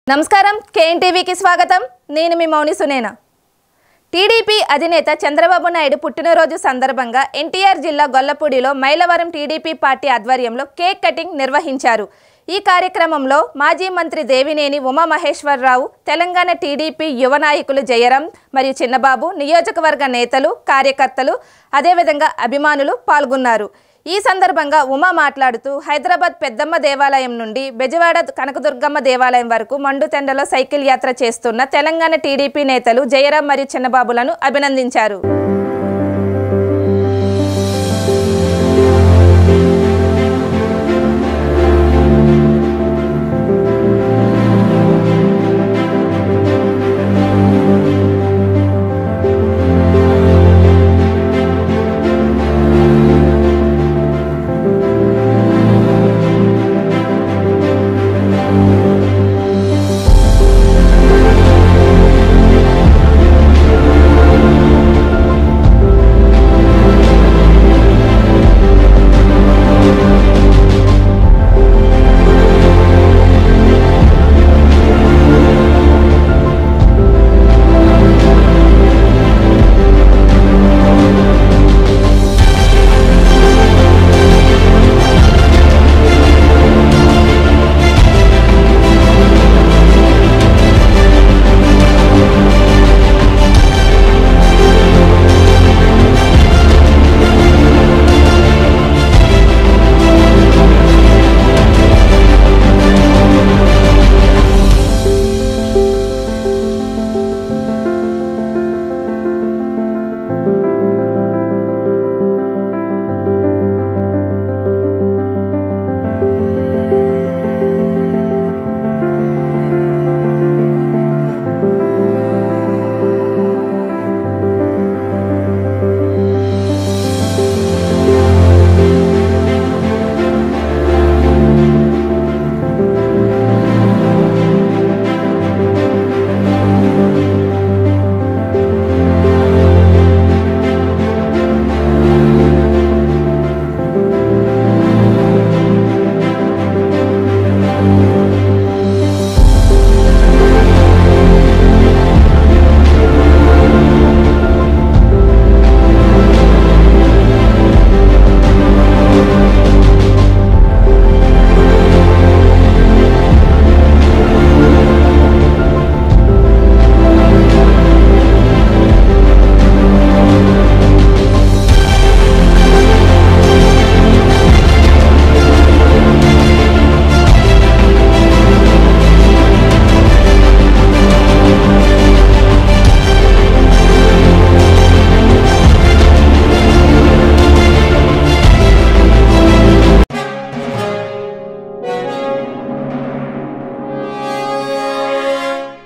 నమస్కారం కేఎన్టీవీకి స్వాగతం నేను మీ మౌని సునేన టీడీపీ అధినేత చంద్రబాబు నాయుడు పుట్టినరోజు సందర్భంగా ఎన్టీఆర్ జిల్లా గొల్లపూడిలో మైలవరం టీడీపీ పార్టీ ఆధ్వర్యంలో కేక్ కటింగ్ నిర్వహించారు ఈ కార్యక్రమంలో మాజీ మంత్రి దేవినేని ఉమామహేశ్వరరావు తెలంగాణ టీడీపీ యువ నాయకులు జయరాం మరియు చిన్నబాబు నియోజకవర్గ నేతలు కార్యకర్తలు అదేవిధంగా అభిమానులు పాల్గొన్నారు ఈ సందర్భంగా ఉమా మాట్లాడుతూ హైదరాబాద్ పెద్దమ్మ దేవాలయం నుండి బెజవాడ కనకదుర్గమ్మ దేవాలయం వరకు మండుతెండలో సైకిల్ యాత్ర చేస్తున్న తెలంగాణ టీడీపీ నేతలు జయరాం మరియు చిన్నబాబులను అభినందించారు